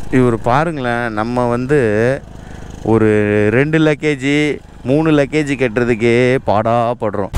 இவர் பாருங்களேன் நம்ம வந்து ஒரு ரெண்டு லக்கேஜி மூணு லக்கேஜி கட்டுறதுக்கே பாடாப்படுறோம்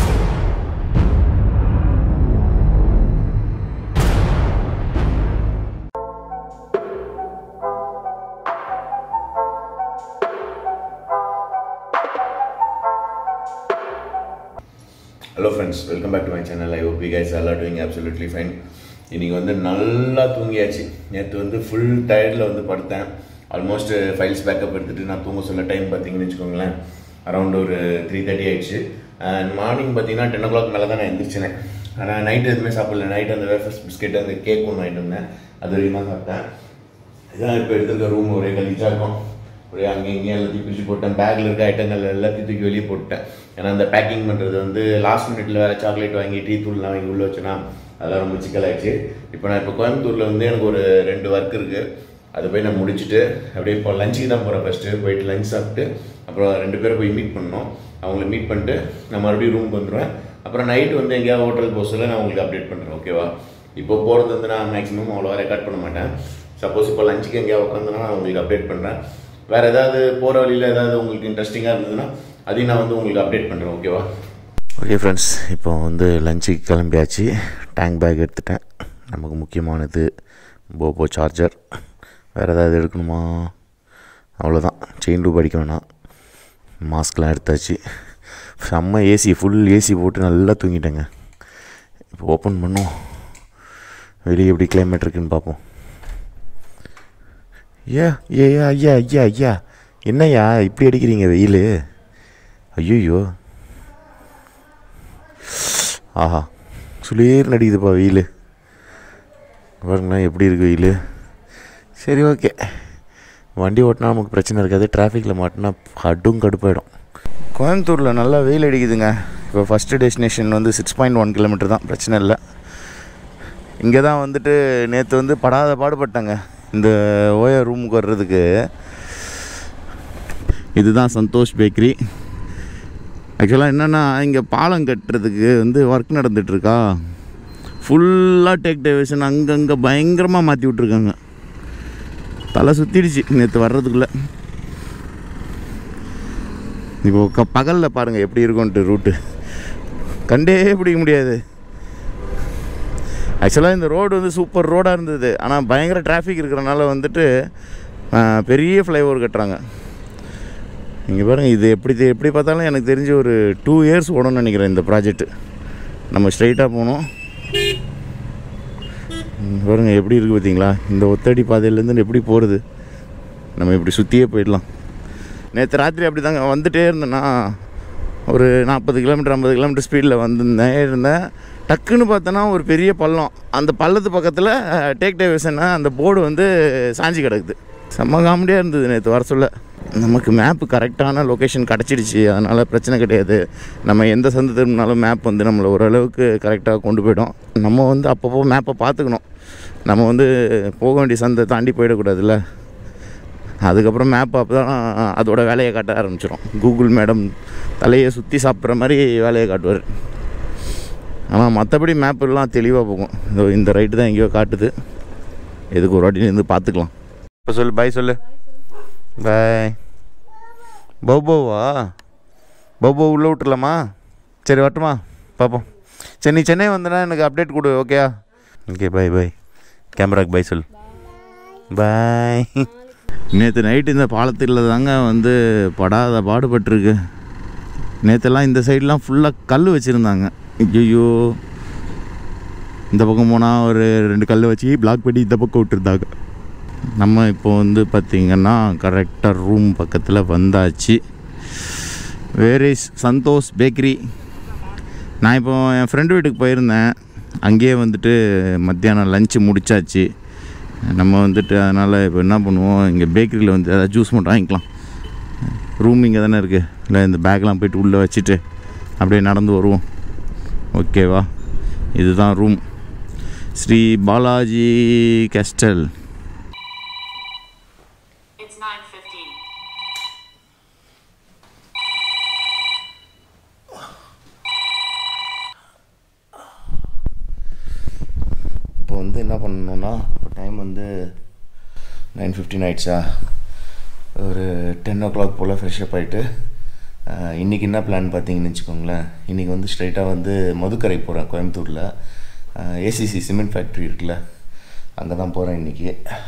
hello friends welcome back to my channel I hope guys எல்லாம் டூயிங் அப்சல்யூட்லி ஃபைன் இன்னைக்கு வந்து நல்லா தூங்கியாச்சு நேற்று வந்து ஃபுல் டயர்டில் வந்து படுத்தேன் ஆல்மோஸ்ட் ஃபைல்ஸ் பேக்கப் எடுத்துகிட்டு நான் தூங்க சொல்ல டைம் பார்த்தீங்கன்னு வச்சுக்கோங்களேன் அரௌண்ட் ஒரு த்ரீ தேர்ட்டி ஆயிடுச்சு அண்ட் மார்னிங் பார்த்தீங்கன்னா டென் ஓ கிளாக் மேலே தான் நான் எந்திரிச்சினேன் ஆனால் நைட் எதுவுமே சாப்பிடல நைட் அந்த வேஃபர்ஸ் பிஸ்கெட் அந்த கேக் ஒன்று வாங்கிட்டு வந்தேன் அது வரைக்கும் தான் சாப்பிட்டேன் இதான் இப்போ எடுத்துருக்க ரூம் ஒரே கலீஜாக இருக்கும் ஒரே அங்கே இங்கேயும் எல்லாத்தையும் பிரித்து போட்டேன் பேக்கில் இருக்க ஐட்டங்கள் எல்லாத்தையும் தூக்கி வெளியே போட்டேன் ஏன்னா அந்த பேக்கிங் பண்ணுறது வந்து லாஸ்ட் மினிட்ல வேறு சாக்லேட் வாங்கி டீ தூள்லாம் வாங்கி உள்ளே வச்சேன்னா அதெல்லாம் ரொம்ப சிக்கலாயிடுச்சு இப்போ நான் இப்போ கோயம்புத்தூரில் வந்து எனக்கு ஒரு ரெண்டு ஒர்க் இருக்குது அது போய் நான் முடிச்சுட்டு அப்படியே இப்போ லஞ்சுக்கு தான் போகிறேன் ஃபஸ்ட்டு போயிட்டு லஞ்ச் சாப்பிட்டு அப்புறம் ரெண்டு பேரும் போய் மீட் பண்ணோம் அவங்கள மீட் பண்ணிட்டு நான் மறுபடியும் ரூமுக்கு வந்துடுவேன் அப்புறம் நைட் வந்து எங்கேயாவது ஹோட்டல் போக சொல்ல நான் உங்களுக்கு அப்டேட் பண்ணுறேன் ஓகேவா இப்போ போகிறது வந்து நான் மேக்ஸிமம் அவ்வளோவா ரெக்கார்ட் பண்ண மாட்டேன் சப்போஸ் இப்போ லஞ்சுக்கு எங்கேயாவது உட்காந்துனா நான் உங்களுக்கு அப்டேட் பண்ணுறேன் வேறு ஏதாவது போகிற வழியில் ஏதாவது உங்களுக்கு இன்ட்ரெஸ்டிங்காக இருந்ததுன்னா அதையும் நான் வந்து உங்களுக்கு அப்டேட் பண்ணுறேன் ஓகேவா ஓகே ஃப்ரெண்ட்ஸ் இப்போ வந்து லஞ்சுக்கு கிளம்பியாச்சு டேங்க் பேக் எடுத்துட்டேன் நமக்கு முக்கியமானது போபோ சார்ஜர் வேறு ஏதாவது எடுக்கணுமா அவ்வளோதான் செயின் டூப் அடிக்க வேணாம் மாஸ்க்லாம் எடுத்தாச்சு செம்ம ஏசி ஃபுல் ஏசி போட்டு நல்லா தூங்கிட்டேங்க இப்போ ஓப்பன் பண்ணோம் வெளியே எப்படி கிளைமேட் இருக்குன்னு பார்ப்போம் ஏ ஏ ஏ, ஐயா ஐயா ஐயா என்னய்யா இப்படி அடிக்கிறீங்க வெயில் ஐயோ ஆஹா சுளீர் நடிக்குதுப்பா வெயில் பாருங்களேன் எப்படி இருக்கு வெயில் சரி ஓகே வண்டி ஓட்டினா நமக்கு பிரச்சனை இருக்காது டிராஃபிக்கில் மாட்டினா கடும் கடுப்பாயிடும் கோயம்புத்தூரில் நல்லா வெயில் அடிக்குதுங்க இப்போ ஃபஸ்ட்டு டெஸ்டினேஷன் வந்து சிக்ஸ் பாயிண்ட் ஒன் கிலோமீட்டர் தான் பிரச்சனை இல்லை இங்கே தான் வந்துட்டு நேற்று வந்து படாத பாடுபட்டாங்க இந்த ஓயா ரூமுக்கு வர்றதுக்கு இதுதான் சந்தோஷ் பேக்கரி ஆக்சுவலாக என்னென்னா இங்கே பாலம் கட்டுறதுக்கு வந்து ஒர்க் நடந்துகிட்ருக்கா ஃபுல்லாக டேக் டைவர்ஷன் அங்கங்கே பயங்கரமாக மாற்றி விட்ருக்காங்க தலை சுற்றிடுச்சு நேற்று வர்றதுக்குள்ளே இப்போ க பகலில் பாருங்கள் எப்படி இருக்கும்ன்ட்டு ரூட்டு கண்டே பிடிக்க முடியாது ஆக்சுவலாக இந்த ரோடு வந்து சூப்பர் ரோடாக இருந்தது ஆனால் பயங்கர டிராஃபிக் இருக்கிறனால வந்துட்டு ஆ, பெரிய ஃப்ளைஓவர் கட்டுறாங்க இங்கே பாருங்கள் இது எப்படி தெ- எப்படி பார்த்தாலும் எனக்கு தெரிஞ்சு ஒரு டூ இயர்ஸ் ஓடும்னு நினைக்கிறேன் இந்த ப்ராஜெக்ட்டு நம்ம ஸ்ட்ரைட்டாக போனோம் இங்க பாருங்க எப்படி இருக்குது பார்த்தீங்களா இந்த ஒத்தடி பாதையிலேருந்து எப்படி போகிறது நம்ம இப்படி சுற்றியே போயிடலாம் நேற்று ராத்திரி அப்படி தாங்க வந்துட்டே இருந்தேன்னா ஒரு நாற்பது கிலோமீட்டர் ஐம்பது கிலோமீட்டர் ஸ்பீடில் வந்திருந்தேன் இருந்தேன் டக்குன்னு பார்த்தோன்னா ஒரு பெரிய பள்ளம் அந்த பள்ளத்து பக்கத்தில் டேக் டைவர்ஷன் அந்த போர்டு வந்து சாஞ்சி கிடக்குது செம்ம காமெடியாக இருந்தது நேற்று வர சொல்ல நமக்கு மேப்பு கரெக்டான லொக்கேஷன் கிடச்சிடுச்சு அதனால் பிரச்சனை கிடையாது நம்ம எந்த சந்து திரும்பினாலும் மேப் வந்து நம்மளை ஓரளவுக்கு கரெக்டாக கொண்டு போயிடும் நம்ம வந்து அப்பப்போ மேப்பை பார்த்துக்கணும் நம்ம வந்து போக வேண்டிய சந்தை தாண்டி போயிடக்கூடாதுல்ல அதுக்கப்புறம் மேப் அப்போ தான் அதோட வேலையை காட்ட ஆரம்பிச்சிடும் கூகுள் மேடம் தலையை சுற்றி சாப்பிட்ற மாதிரி வேலையை காட்டுவார் ஆனால் மற்றபடி மேப் எல்லாம் தெளிவாக போகும் இதோ இந்த ரைட்டு தான் எங்கேயோ காட்டுது எதுக்கு ஒரு வாட்டி இருந்து பார்த்துக்கலாம் இப்போ சொல்லு பாய் சொல்லு பாய் பௌபோவா பௌபோ உள்ளே விட்டுலாமா சரி வரட்டுமா பார்ப்போம் சரி நீ சென்னை வந்தனா எனக்கு அப்டேட் கொடு ஓகேயா ஓகே பாய் பாய் கேமராக்கு பாய் சொல்லு பாய் நேற்று நைட்டு இந்த பாலத்தில் தாங்க வந்து படாத பாடுபட்டிருக்கு நேற்றெல்லாம் இந்த சைட்லாம் ஃபுல்லாக கல் வச்சுருந்தாங்க ஐயோ இந்த பக்கம் போனால் ஒரு ரெண்டு கல் வச்சு பிளாக் பண்ணி இந்த பக்கம் விட்டுருந்தாங்க நம்ம இப்போ வந்து பார்த்திங்கன்னா கரெக்டாக ரூம் பக்கத்தில் வந்தாச்சு வேர் இஸ் சந்தோஷ் பேக்கரி நான் இப்போ என் ஃப்ரெண்டு வீட்டுக்கு போயிருந்தேன் அங்கேயே வந்துட்டு மத்தியானம் லஞ்சு முடிச்சாச்சு நம்ம வந்துட்டு அதனால் இப்போ என்ன பண்ணுவோம் இங்கே பேக்கரியில் வந்து ஏதாவது ஜூஸ் மட்டும் வாங்கிக்கலாம் ரூம் இங்கே தானே இருக்குது இல்லை இந்த பேக்லாம் போயிட்டு உள்ளே வச்சுட்டு அப்படியே நடந்து வருவோம் ஓகேவா இதுதான் room Sri Balaji castle It's 9:15. இப்போ வந்து என்ன பண்ணணும்னா இப்போ டைம் வந்து நைன் ஃபிஃப்டின் ஆயிடுச்சா ஒரு டென் ஓ கிளாக் போல் ஃப்ரெஷ்அப் ஆகிட்டு இன்றைக்கி என்ன பிளான் பார்த்தீங்கன்னு வச்சுக்கோங்களேன் இன்றைக்கி வந்து ஸ்ட்ரைட்டாக வந்து மதுக்கரை போகிறேன் கோயம்புத்தூரில் ஏசிசி சிமெண்ட் ஃபேக்ட்ரி இருக்குல்ல அங்கே தான் போகிறேன் இன்றைக்கி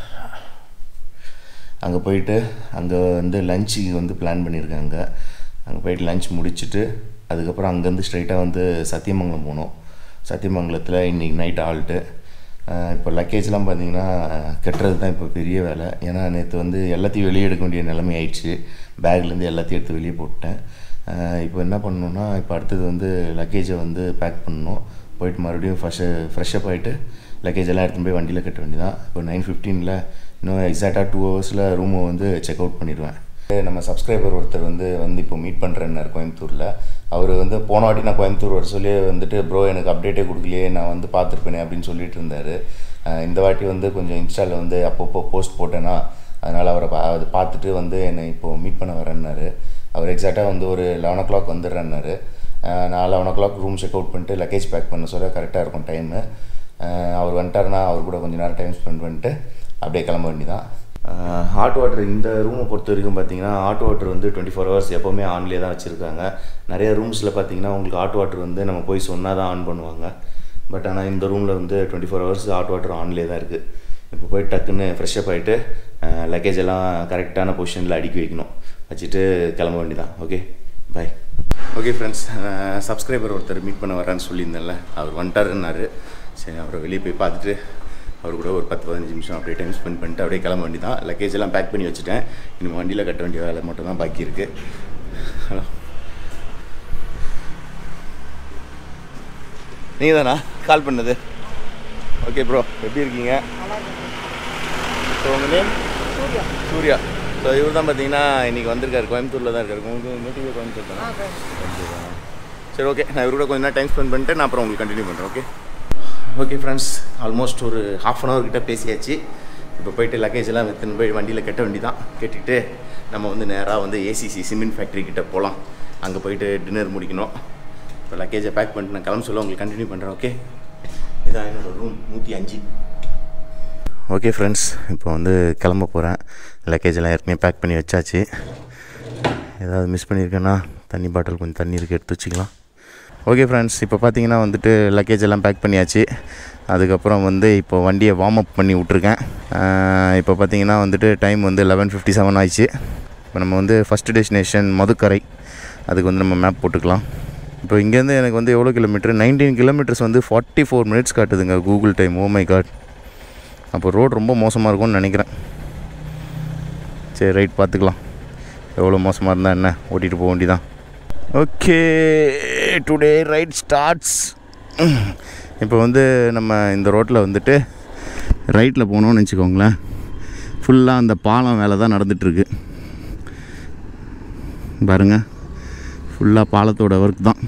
அங்கே போயிட்டு அங்கே வந்து லஞ்சுக்கு வந்து பிளான் பண்ணியிருக்காங்க அங்கே போயிட்டு லஞ்ச் முடிச்சுட்டு அதுக்கப்புறம் அங்கேருந்து ஸ்ட்ரைட்டாக வந்து சத்தியமங்கலம் போகணும் சத்தியமங்கலத்தில் இன்றைக்கி நைட் ஆல்ட்டு இப்போ லக்கேஜ்லாம் பார்த்தீங்கன்னா கட்டுறது தான் இப்போ பெரிய வேலை ஏன்னா நேற்று வந்து எல்லாத்தையும் வெளியே எடுக்க வேண்டிய நிலைமை ஆயிடுச்சு பேக்லேருந்து எல்லாத்தையும் எடுத்து வெளியே போட்டேன் இப்போ என்ன பண்ணணுன்னா இப்போ அடுத்தது வந்து லக்கேஜை வந்து பேக் பண்ணணும் போயிட்டு மறுபடியும் ஃப்ரெஷ்ஷு ஃப்ரெஷ்அப் ஆகிட்டு லக்கேஜ் எல்லாம் எடுத்துன்னு போய் வண்டியில் கட்ட வேண்டியதான் இப்போ நைன் ஃபிஃப்டீனில் இன்னும் எக்ஸாக்டாக டூ ஹவர்ஸில் ரூமை வந்து செக் அவுட் பண்ணிடுவேன் நம்ம சப்ஸ்கிரைபர் ஒருத்தர் வந்து வந்து இப்போ மீட் பண்ணுறேன்னாரு கோயம்புத்தூரில் அவர் வந்து போன வாட்டி நான் கோயம்புத்தூர் வர சொல்லி வந்துட்டு ப்ரோ எனக்கு அப்டேட்டே கொடுக்கலையே நான் வந்து பார்த்துருப்பேனே அப்படின்னு சொல்லிட்டு இருந்தார் இந்த வாட்டி வந்து கொஞ்சம் இன்ஸ்டாவில் வந்து அப்பப்போ போஸ்ட் போட்டேன்னா அதனால் அவரை பா அது பார்த்துட்டு வந்து என்னை இப்போது மீட் பண்ண வரேன்னாரு அவர் எக்ஸாக்டாக வந்து ஒரு லெவன் ஓ கிளாக் வந்துடுறேன்னாரு நான் eleven o'clock room check out பண்ணிட்டு லக்கேஜ் பேக் பண்ண சொல்ல கரெக்டாக இருக்கும் டைமு அவர் வந்துட்டாருன்னா அவர் கூட கொஞ்சம் நேரம் டைம் ஸ்பெண்ட் பண்ணிட்டு அப்படியே கிளம்ப வேண்டியதான் ஹாட் வாட்டர் இந்த ரூமை பொறுத்த வரைக்கும் பார்த்தீங்கன்னா ஹாட் வாட்டர் வந்து டுவெண்ட்டி ஃபோர் ஹவர்ஸ் எப்போவுமே ஆன்லேயே தான் வச்சுருக்காங்க நிறைய ரூம்ஸில் பார்த்தீங்கன்னா உங்களுக்கு ஹாட் வாட்டர் வந்து நம்ம போய் சொன்னால் தான் ஆன் பண்ணுவாங்க பட் ஆனால் இந்த ரூமில் வந்து twenty four hours hot water ஆன்லேயே தான் இருக்குது இப்போ போய் டக்குன்னு ஃப்ரெஷ்அப் ஆகிட்டு லக்கேஜ் எல்லாம் கரெக்டான பொசிஷனில் அடுக்கி வைக்கணும் வச்சுட்டு கிளம்ப வேண்டியதான் okay bye okay friends subscriber ஒருத்தர் மீட் பண்ண வரேன்னு சொல்லியிருந்தேன்ல அவர் வந்துட்டாருன்னாரு சரி அவரை வெளியே போய் பார்த்துட்டு அவர் கூட ஒரு பத்து பதினஞ்சு நிமிஷம் அப்படியே டைம் ஸ்பெண்ட் பண்ணிட்டு அப்படியே கிளம்ப வேண்டியதான் லக்கேஜ் எல்லாம் பேக் பண்ணி வச்சுட்டேன் இன்னும் வண்டியில் கட்ட வேண்டிய வேலை மட்டும் தான் பாக்கி இருக்குது ஹலோ நீங்கள் தானா கால் பண்ணது ஓகே ப்ரோ எப்படி இருக்கீங்க ஸோ உங்கள் நேம் சூர்யா சூர்யா ஸோ இவர் தான் பார்த்தீங்கன்னா இன்றைக்கி வந்திருக்காரு கோயம்புத்தூரில் தான் இருக்காரு உங்களுக்கு நேட்டிவ் கோயம்புத்தூர் தானே சரி ஓகே நான் இவர் கூட கொஞ்ச நேரம் டைம் ஸ்பெண்ட் பண்ணிட்டு நான் அப்புறம் உங்களுக்கு கண்டினியூ பண்ணுறேன் ஓகே ஓகே ஃப்ரெண்ட்ஸ் ஆல்மோஸ்ட் ஒரு ஹாஃப் அன் ஹவர் கிட்ட பேசியாச்சு இப்போ போயிட்டு லக்கேஜ் எல்லாம் எடுத்துன்னு போய் வண்டியில் கட்ட வேண்டி தான் கட்டிட்டு நம்ம வந்து நேராக வந்து ஏசிசி சிமெண்ட் ஃபேக்ட்ரி கிட்ட போகலாம் அங்கே போயிட்டு டின்னர் முடிக்கணும் இப்போ லக்கேஜை பேக் பண்ணிட்டு நான் கிளம்ப சொல்ல உங்களுக்கு கண்டினியூ பண்ணுறேன் ஓகே இதான் என்னோடய ரூம் நூற்றி அஞ்சு ஓகே ஃப்ரெண்ட்ஸ் இப்போ வந்து கிளம்ப போகிறேன் லக்கேஜ் எல்லாம் ஏற்கனவே பேக் பண்ணி வச்சாச்சு ஏதாவது மிஸ் பண்ணியிருக்கேன்னா தண்ணி பாட்டில் கொஞ்சம் தண்ணி இருக்கு எடுத்து வச்சுக்கலாம் ஓகே ஃப்ரெண்ட்ஸ் இப்போ பார்த்தீங்கன்னா வந்துட்டு லக்கேஜ் எல்லாம் பேக் பண்ணியாச்சு அதுக்கப்புறம் வந்து இப்போ வண்டியை வார்ம் அப் பண்ணி விட்ருக்கேன் ஆஹ் இப்போ பார்த்தீங்கன்னா வந்துட்டு டைம் வந்து லெவன் ஃபிஃப்டி செவன் ஆயிடுச்சு இப்போ நம்ம வந்து ஃபஸ்ட் டெஸ்டினேஷன் மதுக்கரை அதுக்கு வந்து நம்ம மேப் போட்டுக்கலாம் இப்போ இங்கேருந்து எனக்கு வந்து எவ்வளோ கிலோமீட்டர் நைன்டீன் கிலோமீட்டர்ஸ் வந்து ஃபார்ட்டி ஃபோர் மினிட்ஸ் காட்டுதுங்க Google time oh my god அப்போ ரோடு ரொம்ப மோசமாக இருக்கும்னு நினைக்கிறேன் சரி ரைட் பார்த்துக்கலாம் எவ்வளோ மோசமாக இருந்தால் என்ன ஓட்டிகிட்டு போக வேண்டியதான் ஓகே டுடே ரைட் ஸ்டார்ட்ஸ் இப்போ வந்து நம்ம இந்த ரோட்டில் வந்துட்டு ரைட்டில் போனோம்னு வச்சுக்கோங்களேன் ஃபுல்லாக அந்த பாலம் வேலை தான் நடந்துகிட்ருக்கு பாருங்க ஃபுல்லாக பாலத்தோட ஒர்க் தான்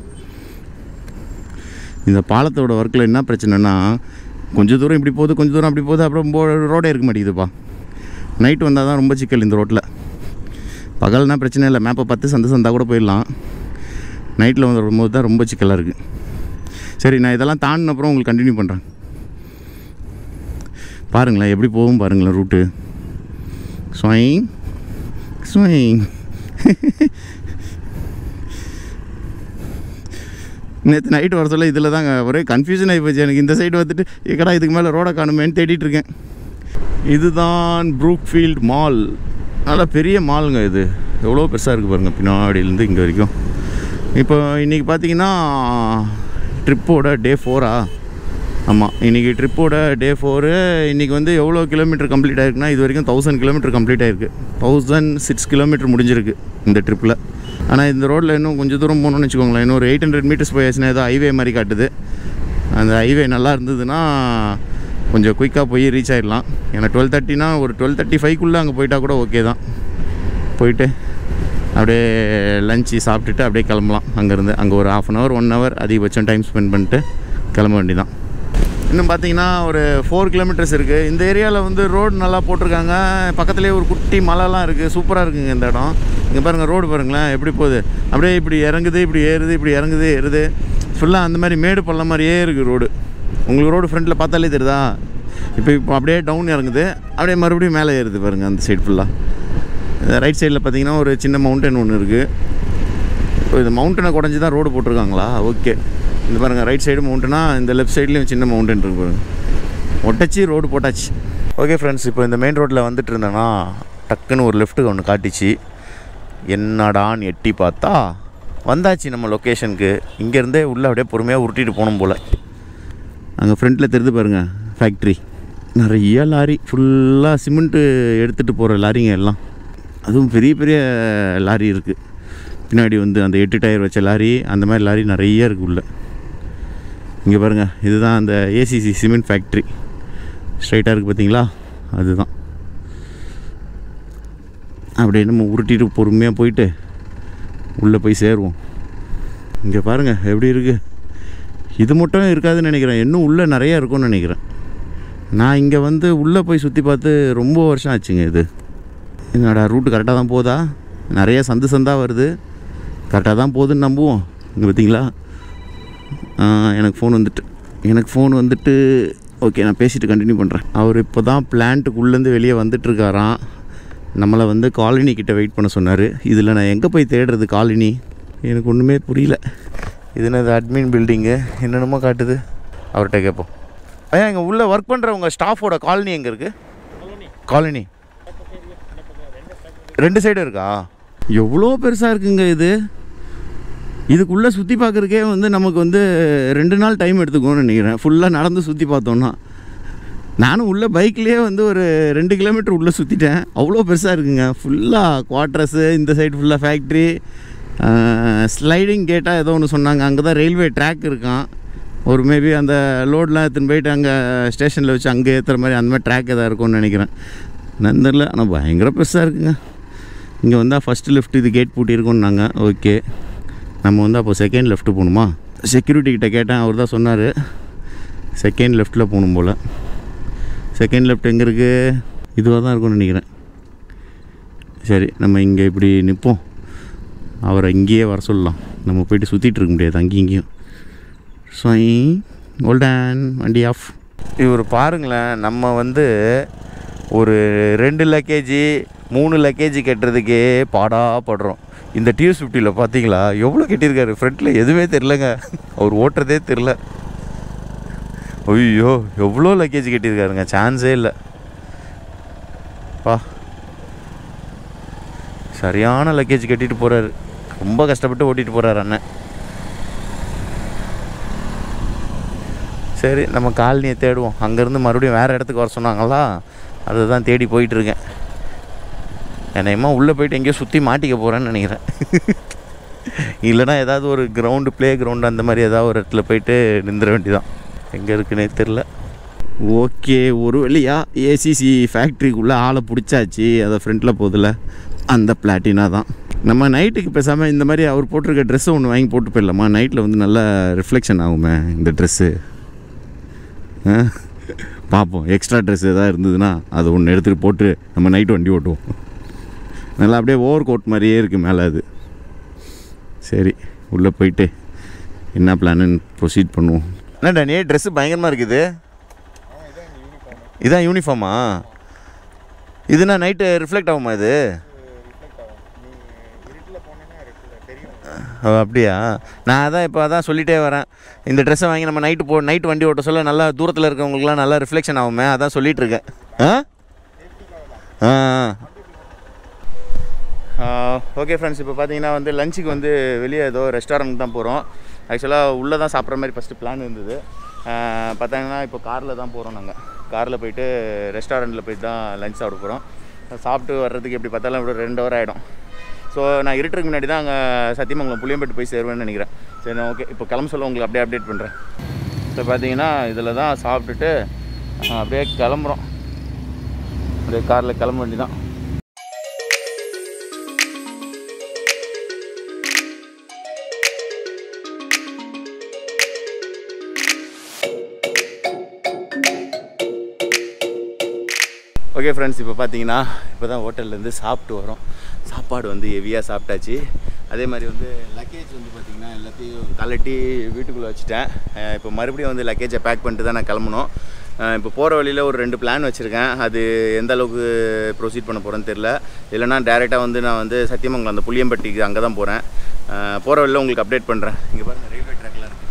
இந்த பாலத்தோட ஒர்க்கில் என்ன பிரச்சனைனா கொஞ்சம் தூரம் இப்படி போகுது கொஞ்சம் தூரம் அப்படி போகுது அப்புறம் போ ரோடே இருக்க மாட்டேங்குதுப்பா நைட் வந்தால் தான் ரொம்ப சிக்கல் இந்த ரோட்டில் பகல்னா பிரச்சனை இல்லை மேப்பை பார்த்து சந்தை சந்தா கூட போயிடலாம் நைட்டில் வந்து வரும்போது தான் ரொம்ப சிக்கலாக இருக்குது சரி நான் இதெல்லாம் தாண்டின அப்புறம் உங்களுக்கு கண்டினியூ பண்ணுறேன் பாருங்களேன் எப்படி போகும் பாருங்களேன் ரூட்டு ஸ்வைங் ஸ்வைங் நேற்று நைட்டு வர சொல்ல இதில் தாங்க ஒரே கன்ஃபியூஷன் ஆகி போச்சு எனக்கு இந்த சைடு வந்துட்டு எக்கடா இதுக்கு மேலே ரோடை காணுமேன்னு தேடிட்டு இருக்கேன் இதுதான் ப்ரூக்ஃபீல்ட் மால் நல்லா பெரிய மாலுங்க இது எவ்வளோ பெருசாக இருக்குது பாருங்கள் பின்னாடியிலேருந்து இங்கே வரைக்கும் இப்போ இன்றைக்கி பார்த்தீங்கன்னா ட்ரிப்போட டே ஃபோரா ஆமாம் இன்றைக்கி ட்ரிப்போட டே ஃபோரு இன்றைக்கி வந்து எவ்வளோ கிலோமீட்டர் கம்ப்ளீட் ஆயிருக்குன்னா இது வரைக்கும் தௌசண்ட் கிலோமீட்டர் கம்ப்ளீட் ஆயிருக்கு தௌசண்ட் சிக்ஸ் கிலோமீட்டர் முடிஞ்சிருக்கு இந்த ட்ரிப்பில் ஆனால் இந்த ரோட்டில் இன்னும் கொஞ்சம் தூரம் போகணும்னு வச்சுக்கோங்களேன் இன்னும் ஒரு எயிட் ஹண்ட்ரட் மீட்டர்ஸ் போயாச்சுன்னா ஏதோ ஹைவே மாதிரி காட்டுது அந்த ஹைவே நல்லா இருந்ததுன்னா கொஞ்சம் குயிக்காக போய் ரீச் ஆயிடலாம் ஏன்னா டுவெல் தேர்ட்டினா ஒரு டுவெல் தேர்ட்டி ஃபைவ்க்குள்ளே அங்கே போயிட்டா கூட ஓகே தான் போயிட்டு அப்படியே லஞ்சு சாப்பிட்டுட்டு அப்படியே கிளம்பலாம் அங்கேருந்து அங்கே ஒரு half an hour one hour அதிகபட்சம் டைம் ஸ்பெண்ட் பண்ணிட்டு கிளம்ப வேண்டியதான் இன்னும் பார்த்தீங்கன்னா ஒரு ஃபோர் கிலோமீட்டர்ஸ் இருக்குது இந்த ஏரியாவில் வந்து ரோடு நல்லா போட்டிருக்காங்க பக்கத்துலேயே ஒரு குட்டி மலைலாம் இருக்குது சூப்பராக இருக்குங்க இந்த இடம் இங்கே பாருங்கள் ரோடு பாருங்களேன் எப்படி போகுது அப்படியே இப்படி இறங்குது இப்படி ஏறுது இப்படி இறங்குது ஏறுது ஃபுல்லாக அந்த மாதிரி மேடு பள்ளம் மாதிரியே இருக்குது ரோடு உங்களுக்கு ரோடு ஃப்ரண்ட்டில் பார்த்தாலே தெரியுதா இப்போ இப்போ அப்படியே டவுன் இறங்குது அப்படியே மறுபடியும் மேலே ஏறுது பாருங்கள் அந்த சைடு ஃபுல்லாக ரைட் சைடில் பார்த்தீங்கன்னா ஒரு சின்ன மவுண்டன் ஒன்று இருக்குது இப்போ இந்த மவுண்டனை குடஞ்சி தான் ரோடு போட்டிருக்காங்களா ஓகே இந்த பாருங்கள் ரைட் சைடு மவுண்டனா இந்த லெஃப்ட் சைட்லேயும் சின்ன மவுண்டன் இருக்கு பாருங்க ஒட்டச்சி ரோடு போட்டாச்சு ஓகே ஃப்ரெண்ட்ஸ் இப்போ இந்த மெயின் ரோட்டில் வந்துட்டு இருந்தேன்னா டக்குன்னு ஒரு லெஃப்ட்டுக்கு ஒன்று காட்டிச்சு என்னடான்னு எட்டி பார்த்தா வந்தாச்சு நம்ம லொக்கேஷனுக்கு இங்கேருந்தே உள்ளே அப்படியே பொறுமையாக உருட்டிட்டு போகணும் போல் அங்கே ஃப்ரண்ட்டில் தெரிந்து பாருங்கள் ஃபேக்ட்ரி நிறைய லாரி ஃபுல்லாக சிமெண்ட்டு எடுத்துகிட்டு போகிற லாரிங்க எல்லாம் அதுவும் பெரிய பெரிய லாரி இருக்குது பின்னாடி வந்து அந்த எட்டு டயர் வச்ச லாரி அந்த மாதிரி லாரி நிறைய இருக்குது உள்ள இங்கே பாருங்கள் இதுதான் அந்த ஏசிசி சிமெண்ட் ஃபேக்ட்ரி ஸ்ட்ரைட்டாக இருக்குது பார்த்தீங்களா அதுதான் அப்படியே நம்ம உருட்டிட்டு பொறுமையாக போயிட்டு உள்ளே போய் சேருவோம் இங்கே பாருங்கள் எப்படி இருக்குது இது மட்டும் இருக்காதுன்னு நினைக்கிறேன் இன்னும் உள்ளே நிறைய இருக்கும்னு நினைக்கிறேன் நான் இங்கே வந்து உள்ளே போய் சுற்றி பார்த்து ரொம்ப வருஷம் ஆச்சுங்க இது என்னடா ரூட்டு கரெக்டாக தான் போதா நிறைய சந்து சந்தாக வருது கரெக்டாக தான் போகுதுன்னு நம்புவோம் இங்கே பார்த்தீங்களா ஆ, எனக்கு ஃபோன் வந்துட்டு எனக்கு ஃபோன் வந்துட்டு ஓகே நான் பேசிட்டு கண்டினியூ பண்ணுறேன் அவர் இப்போ தான் பிளான்ட்டுக்குள்ளேருந்து வெளியே வந்துட்டுருக்காராம் நம்மளை வந்து காலனி கிட்ட வெயிட் பண்ண சொன்னார் இதில் நான் எங்கே போய் தேடுறது காலனி எனக்கு ஒன்றுமே புரியல இது என்னது அட்மின் பில்டிங்கு என்னென்னமோ காட்டுது அவர்கிட்ட கேட்போம் ஐயா இங்கே உள்ளே ஒர்க் பண்ணுறவங்க ஸ்டாஃபோட காலனி எங்கே இருக்குது காலனி ரெண்டு சைடு இருக்கா எவ்வளோ பெருசாக இருக்குங்க இது இதுக்குள்ளே சுற்றி பார்க்குறக்கே வந்து நமக்கு வந்து ரெண்டு நாள் டைம் எடுத்துக்கும்னு நினைக்கிறேன் ஃபுல்லாக நடந்து சுற்றி பார்த்தோன்னா நானும் உள்ளே பைக்லேயே வந்து ஒரு ரெண்டு கிலோமீட்டர் உள்ளே சுற்றிட்டேன் அவ்வளோ பெருசாக இருக்குங்க ஃபுல்லாக குவார்ட்டர்ஸு இந்த சைடு ஃபுல்லாக ஃபேக்ட்ரி ஸ்லைடிங் கேட்டால் ஏதோ ஒன்று சொன்னாங்க அங்கே தான் ரயில்வே ட்ராக் இருக்கான் ஒரு மேபி அந்த லோட்லாம் எடுத்துன்னு போயிட்டு அங்கே ஸ்டேஷனில் வச்சு அங்கே ஏற்றுற மாதிரி அந்த மாதிரி ட்ராக் எதாவது இருக்கும்னு நினைக்கிறேன் என்னன்னு தெரில ஆனால் பயங்கர பெருசாக இருக்குங்க இங்கே வந்தால் ஃபஸ்ட்டு லெஃப்ட் இது கேட் பூட்டியிருக்கோன்னாங்க ஓகே நம்ம வந்து அப்போ செகண்ட் லெஃப்ட்டு போகணுமா செக்யூரிட்டி கிட்ட கேட்டேன் அவர் தான் சொன்னார் செகண்ட் லெஃப்ட்டில் போகணும் போல் செகண்ட் லெஃப்ட் எங்கே இருக்குது இதுவாக தான் இருக்கும்னு நினைக்கிறேன் சரி நம்ம இங்கே இப்படி நிற்போம் அவரை இங்கேயே வர சொல்லலாம் நம்ம போயிட்டு சுற்றிட்டு இருக்க முடியாது அங்கேயும் இங்கேயும் ஸ்வை கோல்டன் வண்டி ஆஃப் இவர் பாருங்களேன் நம்ம வந்து ஒரு ரெண்டு லக்கேஜி மூணு லக்கேஜி கட்டுறதுக்கே பாடாப்படுறோம் இந்த டியூஸ் ஃபிஃப்டியில் பார்த்தீங்களா எவ்வளோ கட்டியிருக்காரு ஃப்ரண்ட்டில் எதுவுமே தெரிலங்க அவர் ஓட்டுறதே தெரில ஐயோ எவ்வளோ லக்கேஜ் கட்டியிருக்காருங்க சான்ஸே இல்லை பா சரியான லக்கேஜ் கட்டிட்டு போகிறாரு ரொம்ப கஷ்டப்பட்டு ஓட்டிட்டு போகிறாரு அண்ணன் சரி நம்ம காலனியை தேடுவோம் அங்கேருந்து மறுபடியும் வேறு இடத்துக்கு வர சொன்னாங்களா அதை தான் தேடி போயிட்டுருக்கேன் என்னையமா உள்ளே போயிட்டு எங்கேயோ சுற்றி மாட்டிக்க போகிறேன்னு நினைக்கிறேன் இல்லைனா ஏதாவது ஒரு கிரவுண்டு ப்ளே கிரவுண்டு அந்த மாதிரி ஏதாவது ஒரு இடத்துல போயிட்டு நிந்திர வேண்டியதான் எங்கே இருக்குன்னே தெரில ஓகே ஒரு வழியா ஏசிசி ஃபேக்ட்ரிக்குள்ளே ஆளை பிடிச்சாச்சு அதை ஃப்ரண்ட்டில் போதில் அந்த பிளாட்டினா தான் நம்ம நைட்டுக்கு பேசாமல் இந்த மாதிரி அவர் போட்டிருக்க ட்ரெஸ்ஸை ஒன்று வாங்கி போட்டு போயிடலாமா நைட்டில் வந்து நல்லா ரிஃப்ளெக்ஷன் ஆகுமே இந்த ட்ரெஸ்ஸு பார்ப்போம் எக்ஸ்ட்ரா ட்ரெஸ் எதாவது இருந்ததுன்னா அதை ஒன்று எடுத்துகிட்டு போட்டு நம்ம நைட்டு வண்டி ஓட்டுவோம் நல்லா அப்படியே ஓவர் கோட் மாதிரியே இருக்குது மேலே அது சரி உள்ளே போயிட்டு என்ன பிளான்னு ப்ரொசீட் பண்ணுவோம் என்னடா நீ ட்ரெஸ்ஸு பயங்கரமாக இருக்குது இதான் யூனிஃபார்மா இதுனா நைட்டு ரிஃப்ளெக்ட் ஆகுமா இது ஓ, அப்படியா நான் அதான் இப்போ அதான் சொல்லிட்டே வரேன் இந்த ட்ரெஸ்ஸை வாங்கி நம்ம நைட்டு போ நைட்டு வண்டி ஓட்ட சொல்ல நல்லா தூரத்தில் இருக்கவங்களுக்குலாம் நல்லா ரிஃப்ளெக்ஷன் ஆகுமே அதான் சொல்லிட்டு இருக்கேன் ஆ ஆ ஓகே ஃப்ரெண்ட்ஸ் இப்போ பார்த்தீங்கன்னா வந்து லஞ்சுக்கு வந்து வெளியே ஏதோ ரெஸ்டாரண்ட் தான் போகிறோம் ஆக்சுவலாக உள்ளே தான் சாப்பிட்ற மாதிரி ஃபஸ்ட்டு பிளான் இருந்தது பார்த்தாங்கன்னா இப்போ காரில் தான் போகிறோம் நாங்கள் காரில் போயிட்டு ரெஸ்டாரண்ட்டில் போயிட்டு தான் லஞ்ச் சாப்பிட போகிறோம் சாப்பிட்டு வர்றதுக்கு எப்படி பார்த்தாலும் இப்படி ரெண்டு ஹவர் ஆகிடும் ஸோ நான் இருட்டுக்கு முன்னாடி தான் அங்கே சத்தியமங்கலம் புளியம்பேட்டு போய் சேருவேன்னு நினைக்கிறேன் சரி நான் ஓகே இப்போ கிளம்ப சொல்ல உங்களுக்கு அப்படியே அப்டேட் பண்ணுறேன் ஸோ பார்த்தீங்கன்னா இதில் தான் சாப்பிட்டுட்டு ஆ, அப்படியே கிளம்புறோம் அப்படியே காரில் கிளம்ப வேண்டியதான் ஓகே ஃப்ரெண்ட்ஸ் இப்போ பார்த்தீங்கன்னா இப்போ தான் ஹோட்டல்லேருந்து சாப்பிட்டு வரோம் சாப்பாடு வந்து ஹெவியாக சாப்பிட்டாச்சு அதே மாதிரி வந்து லக்கேஜ் வந்து பார்த்திங்கன்னா எல்லாத்தையும் கலட்டி வீட்டுக்குள்ளே வச்சுட்டேன் அஹ் இப்போ மறுபடியும் வந்து லக்கேஜை பேக் பண்ணிட்டு தான் நான் கிளம்பணும் இப்போ போகிற வழியில் ஒரு ரெண்டு பிளான் வச்சுருக்கேன் அது எந்த அளவுக்கு ப்ரொசீட் பண்ண போகிறேன்னு தெரில இல்லைனா டேரெக்டாக வந்து நான் வந்து சத்தியமங்கலம் அந்த புளியம்பட்டிக்கு அங்கே தான் போகிறேன் போகிற வழியில் உங்களுக்கு அப்டேட் பண்ணுறேன் இங்கே பாருங்கள் ரயில்வே ட்ராக்லாம் இருக்குது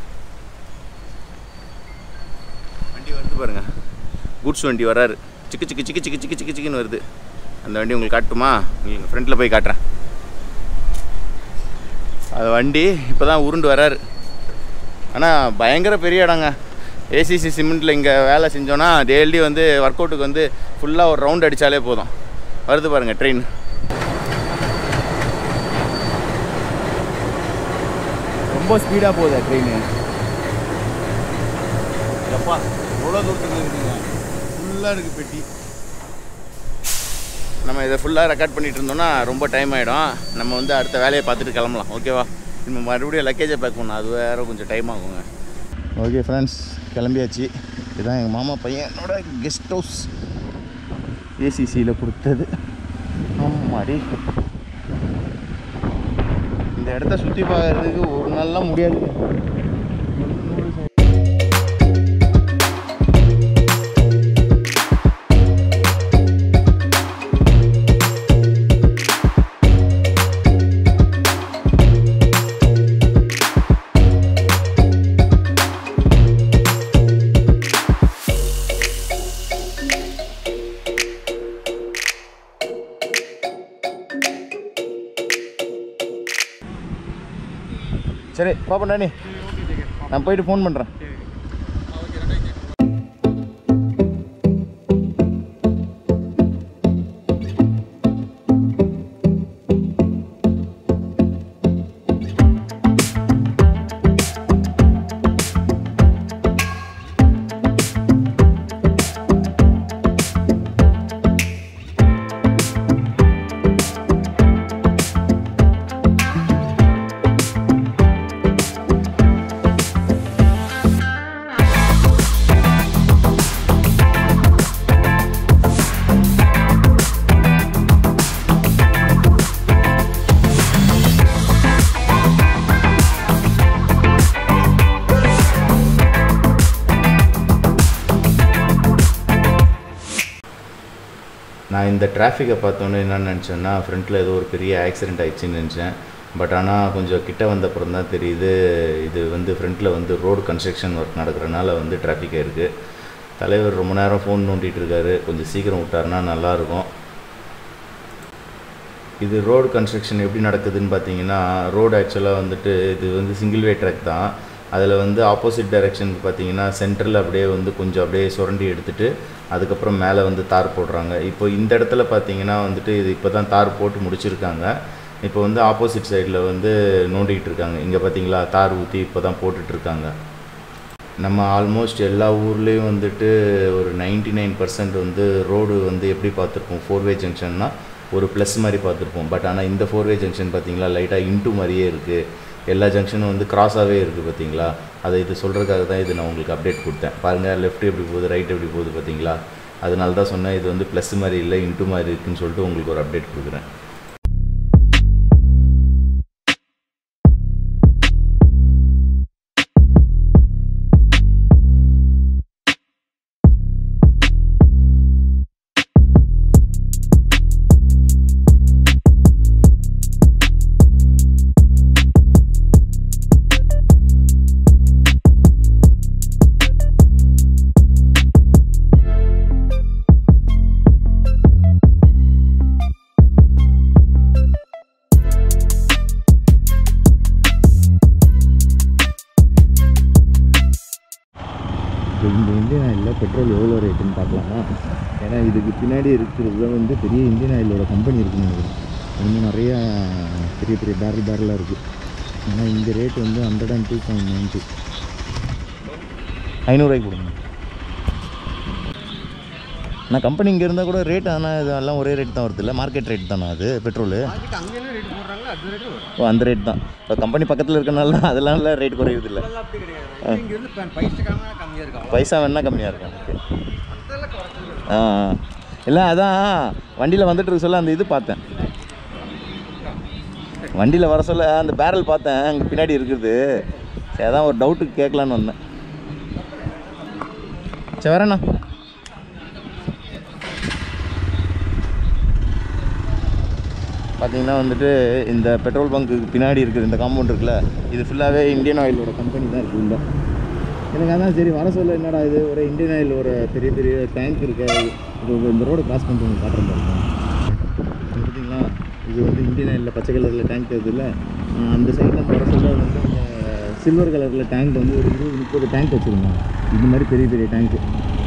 வண்டி வருது பாருங்க கூட்ஸ் வண்டி வராரு சிக்கு சிக்கு சிக்கு சிக்கு சிக்கு சிக்கு சிக்குன்னு வருது அந்த வண்டி உங்களுக்கு காட்டுமா உங்களுக்கு ஃப்ரண்ட்டில் போய் காட்டுறேன் அது வண்டி இப்போ தான் உருண்டு வராரு ஆனால் பயங்கர பெரிய இடங்க ஏசிசி சிமெண்ட்டில் இங்கே வேலை செஞ்சோன்னா டெய்லி வந்து ஒர்க் அவுட்டுக்கு வந்து ஃபுல்லாக ஒரு ரவுண்ட் அடித்தாலே போதும் வருது பாருங்கள் ட்ரெயின் ரொம்ப ஸ்பீடாக போகுது ட்ரெயின் எப்பா எவ்வளோ தூரத்துக்கு இருக்குங்க ஃபுல்லாக இருக்குது பெட்டி நம்ம இதை ஃபுல்லாக ரெக்கார்ட் பண்ணிட்டு இருந்தோம்னா ரொம்ப டைம் ஆகிடும் நம்ம வந்து அடுத்த வேலையை பார்த்துட்டு கிளம்பலாம் ஓகேவா நம்ம மறுபடியும் லக்கேஜை பேக் பண்ணணும் அது வேறு கொஞ்சம் டைம் ஆகுங்க ஓகே ஃப்ரெண்ட்ஸ் கிளம்பியாச்சு இதுதான் எங்கள் மாமா பையனோட கெஸ்ட் ஹவுஸ் ஏசிசியில் கொடுத்தது ஆமாடி இந்த இடத்த சுற்றி பார்க்கறதுக்கு ஒரு நாள்லாம் முடியாது சரி பாப்பா நீ நான் போயிட்டு ஃபோன் பண்ணுறேன் நான் இந்த டிராஃபிக்கை பார்த்தோன்னே என்ன நினச்சேன்னா ஃப்ரண்ட்டில் ஏதோ ஒரு பெரிய ஆக்சிடென்ட் ஆயிடுச்சுன்னு நினச்சேன் பட் ஆனால் கொஞ்சம் கிட்ட வந்தப்புறம் தான் தெரியுது இது வந்து ஃப்ரண்ட்டில் வந்து ரோடு கன்ஸ்ட்ரக்ஷன் ஒர்க் நடக்கிறனால வந்து டிராஃபிக்காக இருக்குது தலைவர் ரொம்ப நேரம் ஃபோன் நோண்டிட்டு இருக்காரு கொஞ்சம் சீக்கிரம் விட்டாருன்னா நல்லாயிருக்கும் இது ரோடு கன்ஸ்ட்ரக்ஷன் எப்படி நடக்குதுன்னு பார்த்தீங்கன்னா ரோடு ஆக்சுவலாக வந்துட்டு இது வந்து சிங்கிள் வே ட்ராக் தான் அதில் வந்து ஆப்போசிட் டைரெக்ஷனுக்கு பார்த்தீங்கன்னா சென்டரில் அப்படியே வந்து கொஞ்சம் அப்படியே சுரண்டி எடுத்துட்டு அதுக்கப்புறம் மேலே வந்து தார் போடுறாங்க இப்போ இந்த இடத்துல பார்த்தீங்கன்னா வந்துட்டு இது இப்போ தான் தார் போட்டு முடிச்சிருக்காங்க இப்போ வந்து ஆப்போசிட் சைடில் வந்து நோண்டிகிட்டு இருக்காங்க இங்கே பார்த்தீங்களா தார் ஊற்றி இப்போ தான் போட்டுட்ருக்காங்க நம்ம ஆல்மோஸ்ட் எல்லா ஊர்லேயும் வந்துட்டு ஒரு 99% நைன் பர்சன்ட் வந்து ரோடு வந்து எப்படி பார்த்துருப்போம் ஃபோர் வே ஜங்ஷன்னா ஒரு ப்ளஸ் மாதிரி பார்த்துருப்போம் பட் ஆனால் இந்த ஃபோர் வே ஜங்ஷன் பார்த்தீங்களா லைட்டாக இன்ட்டு மாதிரியே இருக்குது எல்லா ஜங்ஷனும் வந்து கிராஸாகவே இருக்குது பார்த்தீங்களா அதை இது சொல்கிறதுக்காக தான் இது நான் உங்களுக்கு அப்டேட் கொடுத்தேன் பாருங்கள் லெஃப்ட் எப்படி போகுது ரைட் எப்படி போகுது பார்த்தீங்களா அதனால தான் சொன்னேன் இது வந்து ப்ளஸ் மாதிரி இல்லை இன்ட்டு மாதிரி இருக்குன்னு சொல்லிட்டு உங்களுக்கு ஒரு அப்டேட் கொடுக்குறேன் இந்த இந்தியன் ஆயிலில் பெட்ரோல் எவ்வளோ ரேட்டுன்னு பார்க்கலாமா ஏன்னா இதுக்கு பின்னாடி இருக்கிறது வந்து பெரிய இந்தியன் ஆயிலோட கம்பெனி இருக்குன்னு நினைக்கிறேன் இன்னும் நிறையா பெரிய பெரிய பேரல் பேரலாக இருக்குது ஆனால் இந்த ரேட் வந்து hundred and two point nine two ஐநூறுரூவாய்க்கு கொடுங்க நான் கம்பெனி இங்கே இருந்தால் கூட ரேட் ஆனால் இதெல்லாம் ஒரே ரேட் தான் வருது இல்லை மார்க்கெட் ரேட் தானே அது பெட்ரோலு மார்க்கெட் அங்கே என்ன ரேட் போடுறாங்களோ அது ரேட்டு வரும் ஓ அந்த ரேட் தான் இப்போ கம்பெனி பக்கத்தில் இருக்கனால அதெல்லாம் ரேட் குறையுது இல்லை அதெல்லாம் அப்படி கிடையாது இங்கே வந்து பைசா கம்மியாக இருக்கும் அவ்வளோ பைசா வேணால் கம்மியாக இருக்கும் ஓகே மற்றதெல்லாம் குறைச்சல் ஆ ஆ. இல்லை அதான் வண்டியில் வந்துட்டு இருக்க சொல்ல அந்த இது பார்த்தேன் வண்டியில் வர சொல்ல அந்த பேரல் பார்த்தேன் அங்கே பின்னாடி இருக்குது சரி அதான் ஒரு டவுட்டுக்கு கேட்கலான்னு வந்தேன் சரி வரேண்ணா பார்த்தீங்கன்னா வந்துட்டு இந்த பெட்ரோல் பங்க்குக்கு பின்னாடி இருக்குது இந்த காம்பவுண்ட் இருக்குல்ல இது ஃபுல்லாகவே இந்தியன் ஆயிலோட கம்பெனி தான் இருக்குது உள்ள எனக்கு அதான் சரி வர சொல்ல என்னடா இது ஒரு இந்தியன் ஆயில் ஒரு பெரிய பெரிய டேங்க் இருக்கு இது ஒரு இந்த ரோடு கிராஸ் பண்ணிட்டு உங்களுக்கு காட்டுறேன் பாருங்க இங்க பார்த்தீங்களா இது வந்து இந்தியன் ஆயிலில் பச்சை கலரில் டேங்க் இருக்குதுல்ல அஹ் அந்த சைடில் வர சொல்ல வந்து சில்வர் கலரில் டேங்க் வந்து ஒரு இருபது முப்பது டேங்க் வச்சுருந்தாங்க இந்த மாதிரி பெரிய பெரிய டேங்க்கு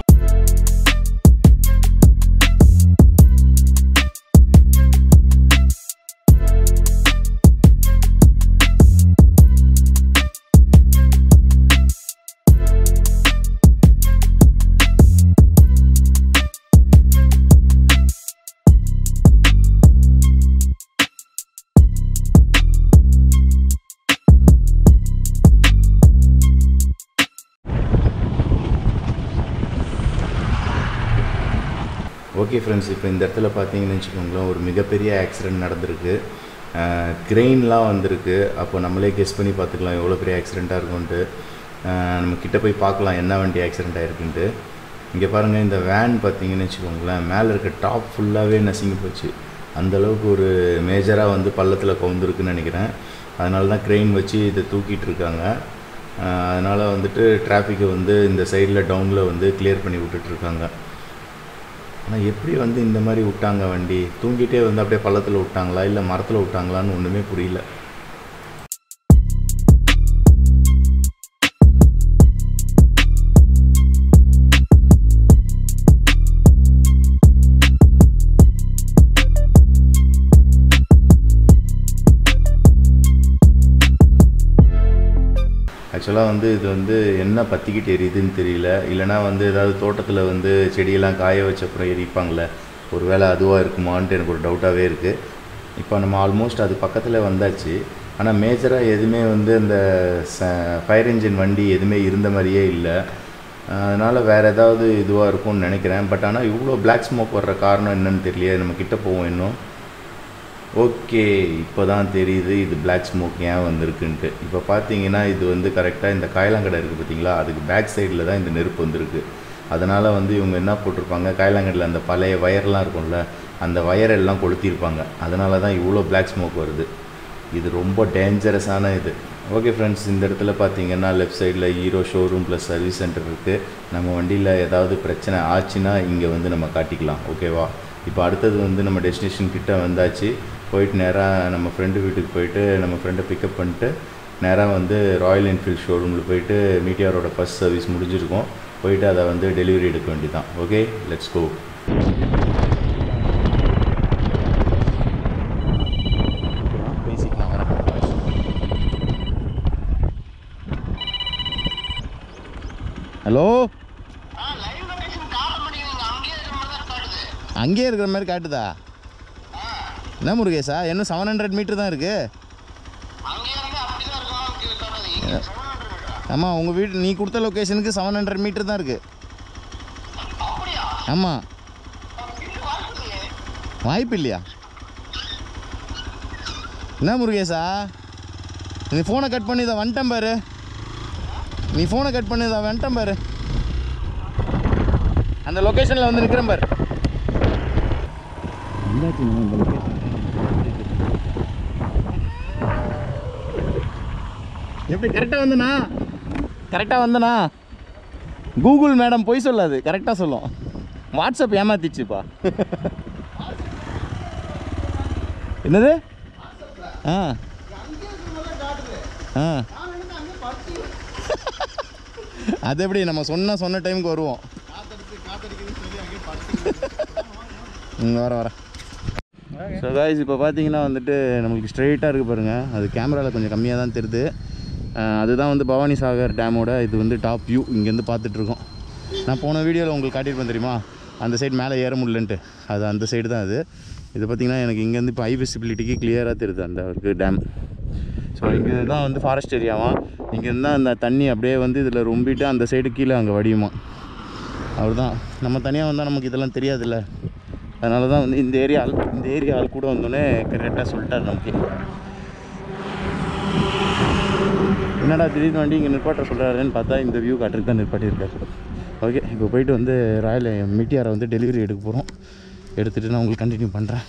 ஓகே ஃப்ரெண்ட்ஸ் இப்போ இந்த இடத்துல பார்த்தீங்கன்னு வச்சுக்கோங்களேன் ஒரு மிகப்பெரிய ஆக்சிடெண்ட் நடந்திருக்கு க்ரெயின்லாம் வந்திருக்கு அப்போ நம்மளே கெஸ் பண்ணி பார்த்துக்கலாம் எவ்வளோ பெரிய ஆக்சிடெண்ட்டாக இருக்கும்ன்ட்டு அஹ் நம்ம கிட்ட போய் பார்க்கலாம் என்ன வண்டி ஆக்சிடெண்ட் ஆயிருக்குன்ட்டு இங்கே பாருங்கள் இந்த வேன் பார்த்தீங்கன்னு வச்சுக்கோங்களேன் மேலே இருக்க டாப் ஃபுல்லாகவே நசுங்கி போச்சு அந்த அளவுக்கு ஒரு மேஜராக வந்து பள்ளத்தில் கவுந்துருக்குன்னு நினைக்கிறேன் அதனால தான் க்ரெயின் வச்சு இதை தூக்கிட்டு இருக்காங்க அதனால் வந்துட்டு டிராஃபிக்கை வந்து இந்த சைடில் டவுனில் வந்து கிளியர் பண்ணி விட்டுட்ருக்காங்க ஆனால் எப்படி வந்து இந்த மாதிரி விட்டாங்க வண்டி தூங்கிட்டே வந்து அப்படியே பள்ளத்தில் விட்டாங்களா இல்லை மரத்தில் விட்டாங்களான்னு ஒன்றுமே புரியல ஆக்சுவலாக வந்து இது வந்து என்ன பற்றிக்கிட்டு எரியுதுன்னு தெரியல இல்லைனா வந்து ஏதாவது தோட்டத்தில் வந்து செடியெல்லாம் காய வச்ச அப்புறம் எரிப்பாங்களே ஒரு வேளை அதுவாக இருக்குமான்ட்டு எனக்கு ஒரு டவுட்டாகவே இருக்குது இப்போ நம்ம ஆல்மோஸ்ட் அது பக்கத்தில் வந்தாச்சு ஆனால் மேஜராக எதுவுமே வந்து இந்த ஃபயர் இன்ஜின் வண்டி எதுவுமே இருந்த மாதிரியே இல்லை அதனால் வேறு ஏதாவது இதுவாக இருக்கும்னு நினைக்கிறேன் பட் ஆனால் இவ்வளோ பிளாக் ஸ்மோக் வர்ற காரணம் என்னன்னு தெரியல நம்ம கிட்ட போவோம் இன்னும் ஓகே இப்போ தான் தெரியுது இது பிளாக் ஸ்மோக் ஏன் வந்திருக்குன்ட்டு இப்போ பார்த்தீங்கன்னா இது வந்து கரெக்டாக இந்த காயலாங்கடை இருக்குது பார்த்தீங்களா அதுக்கு பேக் சைடில் தான் இந்த நெருப்பு வந்திருக்கு அதனால் வந்து இவங்க என்ன போட்டிருப்பாங்க காயலாங்கடையில் அந்த பழைய வயர்லாம் இருக்கும்ல அந்த வயர் எல்லாம் கொளுத்திருப்பாங்க அதனால தான் இவ்வளோ பிளாக் ஸ்மோக் வருது இது ரொம்ப டேஞ்சரஸான இது ஓகே ஃப்ரெண்ட்ஸ் இந்த இடத்துல பார்த்தீங்கன்னா லெஃப்ட் சைடில் Hero showroom plus service centre இருக்குது நம்ம வண்டியில் ஏதாவது பிரச்சனை ஆச்சுன்னா இங்கே வந்து நம்ம காட்டிக்கலாம் ஓகேவா இப்போ அடுத்தது வந்து நம்ம டெஸ்டினேஷன் கிட்ட வந்தாச்சு போயிட்டு நேராக நம்ம ஃப்ரெண்டு வீட்டுக்கு போயிட்டு நம்ம ஃப்ரெண்டை பிக்கப் பண்ணிட்டு நேராக வந்து ராயல் என்ஃபீல்ட் ஷோரூமில் போயிட்டு மீட்டியாரோட ஃபஸ்ட் சர்வீஸ் முடிஞ்சிருக்கோம் போயிட்டு அதை வந்து டெலிவரி எடுக்க வேண்டியதான் ஓகே லெட்ஸ் கோ பேசிக்கலாம் வரேன் ஹலோ அங்கேயே இருக்கிற மாதிரி காட்டுதா என்ன முருகேசா இன்னும் செவன் ஹண்ட்ரட் மீட்டர் தான் இருக்கு ஆமாம் உங்கள் வீடு நீ கொடுத்த லொக்கேஷனுக்கு செவன் ஹண்ட்ரட் மீட்டர் தான் இருக்கு ஆமாம் வாய்ப்பு இல்லையா என்ன முருகேசா நீ ஃபோனை கட் பண்ணி இதை வந்துட்டேன் பாரு நீ ஃபோனை கட் பண்ணி இதை வந்துட்டேன் பாரு அந்த லொக்கேஷனில் வந்து நிற்கிறேன் பாரு வந்தாச்சு நம்ம இந்த லொக்கேஷன் எப்படி கரெக்டாக வந்தனா கரெக்டாக வந்தனா கூகுள் மேடம் பொய் சொல்லாது கரெக்டாக சொல்லும் வாட்ஸ்அப் ஏமாத்திச்சுப்பா என்னது ஆ ஆ அது எப்படி நம்ம சொன்ன சொன்ன டைமுக்கு வருவோம் ம் வர வர ஸோ காய்ஸ் இப்போ பார்த்தீங்கன்னா வந்துட்டு நம்மளுக்கு ஸ்ட்ரெயிட்டாக இருக்குது பாருங்கள் அது கேமராவில் கொஞ்சம் கம்மியாக தான் தெரியுது அஹ் அதுதான் வந்து பவானி சாகர் டேமோட இது வந்து டாப் வியூ இங்கேருந்து பார்த்துட்ருக்கோம் நான் போன வீடியோவில் உங்களுக்கு காட்டியிருப்பேன் தெரியுமா அந்த சைடு மேலே ஏற முடியலன்ட்டு அது அந்த சைடு தான் அது இது பார்த்திங்கன்னா எனக்கு இங்கேருந்து இப்போ ஹை விசிபிலிட்டிக்கு கிளியராக தெரியுது அந்த இருக்குது டேம் ஸோ இங்கே தான் வந்து ஃபாரஸ்ட் ஏரியாவாம் இங்கேருந்து தான் அந்த தண்ணி அப்படியே வந்து இதில் ரொம்பிட்டு அந்த சைடு கீழே அங்கே வடியுமா அவ்வளோதான் நம்ம தனியாக வந்தால் நமக்கு இதெல்லாம் தெரியாதுல்ல அதனால தான் வந்து இந்த ஏரியா ஆள் இந்த ஏரியா ஆள் கூட வந்தோடனே கரெக்டாக சொல்லிட்டார் நமக்கு என்னடா திடீர்னு வண்டி இங்கே நிற்பாட்ட சொல்கிறாருன்னு பார்த்தா இந்த வியூ காட்டுறதுக்கு தான் நிற்பாட்டியிருக்காரு ஓகே இப்போ போயிட்டு வந்து ராயல் மீட்டியாரை வந்து டெலிவரி எடுக்க போகிறோம் எடுத்துகிட்டு நான் உங்களுக்கு கண்டினியூ பண்ணுறேன்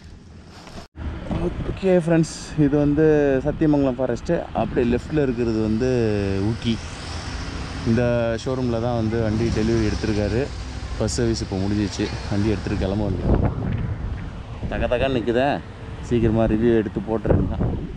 ஓகே ஃப்ரெண்ட்ஸ் இது வந்து சத்தியமங்கலம் ஃபாரஸ்ட்டு அப்படியே லெஃப்டில் இருக்கிறது வந்து ஊட்டி இந்த ஷோரூமில் தான் வந்து வண்டி டெலிவரி எடுத்திருக்காரு ஃபஸ்ட் சர்வீஸ் இப்போ முடிஞ்சிச்சு வண்டி எடுத்துகிட்டு கிளம்ப வந்து தக தகன்னு நிற்குதே சீக்கிரமாக ரிவ்யூ எடுத்து போட்டுருங்க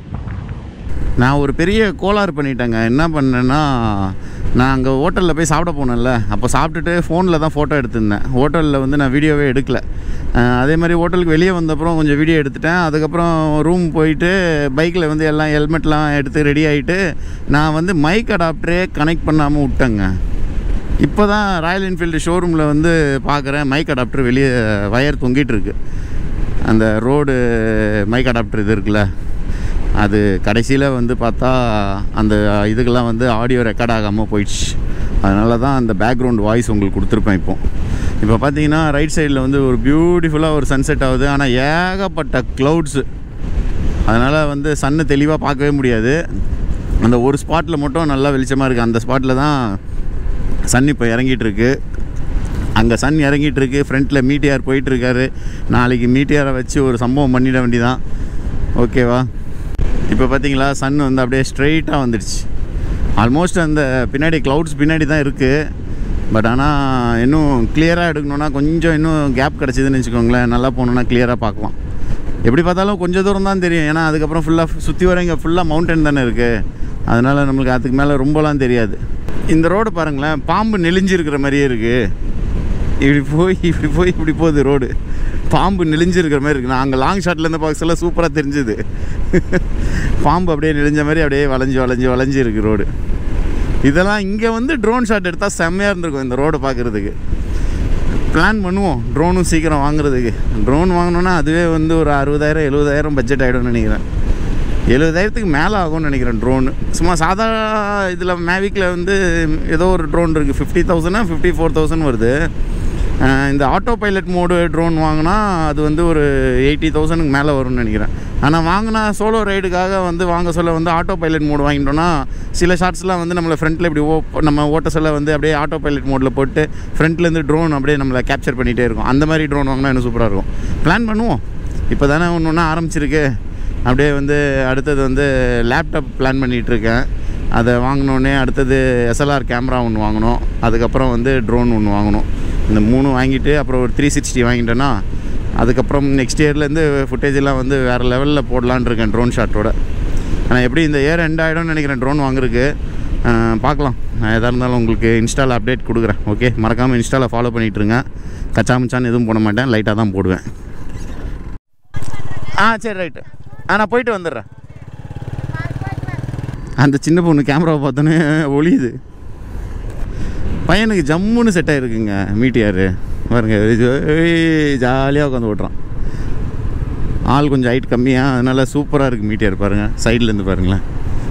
நான் ஒரு பெரிய கோளாறு பண்ணிட்டேங்க என்ன பண்ணேன்னா நான் அங்கே ஹோட்டலில் போய் சாப்பிட போனேன்ல அப்போ சாப்பிட்டுட்டு ஃபோனில் தான் ஃபோட்டோ எடுத்திருந்தேன் ஹோட்டலில் வந்து நான் வீடியோவே எடுக்கல அஹ் அதே மாதிரி ஹோட்டலுக்கு வெளியே வந்தப்புறம் கொஞ்சம் வீடியோ எடுத்துட்டேன் அதுக்கப்புறம் ரூம் போயிட்டு பைக்கில் வந்து எல்லாம் ஹெல்மெட்லாம் எடுத்து ரெடி ஆகிட்டு நான் வந்து மைக் அடாப்டரே கனெக்ட் பண்ணாமல் விட்டேங்க இப்போ தான் ராயல் என்ஃபீல்டு ஷோரூமில் வந்து பார்க்குறேன் மைக் அடாப்டர் வெளியே வயர் தொங்கிட்டு இருக்கு அந்த ரோடு மைக் அடாப்டர் இது இருக்குல்ல அது கடைசியில் வந்து பார்த்தா அந்த இதுக்கெல்லாம் வந்து ஆடியோ ரெக்கார்ட் ஆகாமல் போயிடுச்சு அதனால தான் அந்த பேக்ரவுண்ட் வாய்ஸ் உங்களுக்கு கொடுத்துருப்பேன் இப்போ இப்போ பார்த்தீங்கன்னா ரைட் சைடில் வந்து ஒரு பியூட்டிஃபுல்லாக ஒரு சன்செட் ஆகுது ஆனால் ஏகப்பட்ட க்ளவுட்ஸு அதனால் வந்து சன்னை தெளிவாக பார்க்கவே முடியாது அந்த ஒரு ஸ்பாட்டில் மட்டும் நல்லா வெளிச்சமாக இருக்குது அந்த ஸ்பாட்டில் தான் சன் இப்போ இறங்கிட்டு இருக்கு அங்கே சன் இறங்கிட்டு இருக்கு ஃப்ரண்ட்டில் மீட்டியார் போயிட்டுருக்காரு நாளைக்கு மீட்டியாரை வச்சு ஒரு சம்பவம் பண்ணிட வேண்டியதான் ஓகேவா இப்போ பார்த்தீங்களா சன் வந்து அப்படியே ஸ்ட்ரெயிட்டாக வந்துடுச்சு ஆல்மோஸ்ட் அந்த பின்னாடி க்ளவுட்ஸ் பின்னாடி தான் இருக்குது பட் ஆனால் இன்னும் கிளியராக எடுக்கணுன்னா கொஞ்சம் இன்னும் கேப் கிடச்சிதுன்னு வச்சுக்கோங்களேன் நல்லா போகணுன்னா கிளியராக பார்க்கலாம் எப்படி பார்த்தாலும் கொஞ்சம் தூரம் தான் தெரியும் ஏன்னா அதுக்கப்புறம் ஃபுல்லாக சுற்றி வர இங்கே ஃபுல்லாக மவுண்டன் தானே இருக்குது அதனால் நம்மளுக்கு அதுக்கு மேலே ரொம்பலாம் தெரியாது இந்த ரோடு பாருங்களேன் பாம்பு நெளிஞ்சிருக்கிற மாதிரியே இருக்குது இப்படி போய் இப்படி போய் இப்படி போகுது ரோடு பாம்பு நெளிஞ்சிருக்கிற மாதிரி இருக்குது நான் அங்கே லாங் ஷாட்லேருந்து பார்க்க சொல்ல சூப்பராக தெரிஞ்சுது பாம்பு அப்படியே நெளிஞ்ச மாதிரி அப்படியே வளைஞ்சு வளைஞ்சு வளைஞ்சு இருக்கு ரோடு இதெல்லாம் இங்கே வந்து ட்ரோன் ஷாட் எடுத்தால் செம்மையாக இருந்திருக்கும் இந்த ரோடை பார்க்குறதுக்கு பிளான் பண்ணுவோம் ட்ரோனும் சீக்கிரம் வாங்குறதுக்கு ட்ரோன் வாங்கினோன்னா அதுவே வந்து ஒரு அறுபதாயிரம் எழுபதாயிரம் பட்ஜெட் ஆகிடும்னு நினைக்கிறேன் எழுபதாயிரத்துக்கு மேலே ஆகும்னு நினைக்கிறேன் ட்ரோனு சும்மா சாதா இதில் மேவிக்கில் வந்து ஏதோ ஒரு ட்ரோன் இருக்குது ஃபிஃப்டி தௌசண்டா ஃபிஃப்டி ஃபோர் தௌசண்ட் வருது அஹ் இந்த ஆட்டோ பைலட் மோடு ட்ரோன் வாங்கினா அது வந்து ஒரு எயிட்டி தௌசண்ட்க்கு மேலே வரும்னு நினைக்கிறேன் ஆனால் வாங்கினா சோலோ ரைடுக்காக வந்து வாங்க சொல்ல வந்து ஆட்டோ பைலட் மோடு வாங்கிட்டோன்னா சில ஷார்ட்ஸ்லாம் வந்து நம்மளை ஃப்ரண்ட்டில் இப்படி ஓ நம்ம ஓட்ட சொல்ல வந்து அப்படியே ஆட்டோ பைலட் மோடில் போட்டு ஃப்ரண்ட்லேருந்து ட்ரோன் அப்படியே நம்மளை கேப்சர் பண்ணிகிட்டே இருக்கும் அந்த மாதிரி ட்ரோன் வாங்கினா இன்னும் சூப்பராக இருக்கும் பிளான் பண்ணுவோம் இப்போ தானே ஒன்று ஒன்றா ஆரம்பிச்சிருக்கு அப்படியே வந்து அடுத்தது வந்து லேப்டாப் பிளான் பண்ணிகிட்ருக்கேன் அதை வாங்கினோடனே அடுத்தது எஸ்எல்ஆர் கேமரா ஒன்று வாங்கணும் அதுக்கப்புறம் வந்து ட்ரோன் ஒன்று வாங்கணும் இந்த மூணு வாங்கிட்டு அப்புறம் ஒரு த்ரீ சிக்ஸ்டி வாங்கிட்டேன்னா அதுக்கப்புறம் நெக்ஸ்ட் இயர்லேருந்து ஃபுட்டேஜ் எல்லாம் வந்து வேறு லெவலில் போடலான்னு இருக்கேன் ட்ரோன் ஷாட்டோட ஆனால் எப்படி இந்த இயர் எண்ட் ஆகிடும்னு நினைக்கிறேன் ட்ரோன் வாங்குறதுக்கு அஹ் பார்க்கலாம் நான் எதாக இருந்தாலும் உங்களுக்கு இன்ஸ்டாவில் அப்டேட் கொடுக்குறேன் ஓகே மறக்காமல் இன்ஸ்டாவில் ஃபாலோ பண்ணிகிட்ருங்க கச்சா மச்சான்னு எதுவும் போட மாட்டேன் லைட்டாக தான் போடுவேன் ஆ சரி ரைட்டு ஆ நான் போயிட்டு வந்துடுறேன் அந்த சின்ன பொண்ணு கேமராவை பார்த்தோன்னே ஒளியுது பையனுக்கு ஜம்முன்னு செட் ஆகிருக்குங்க மீட்டியார் பாருங்க ஜாலியாக உட்காந்து ஓட்டுறான் ஆள் கொஞ்சம் ஹைட் கம்மியாக அதனால சூப்பராக இருக்குது மீட்டியார் பாருங்கள் சைட்லேருந்து பாருங்களேன்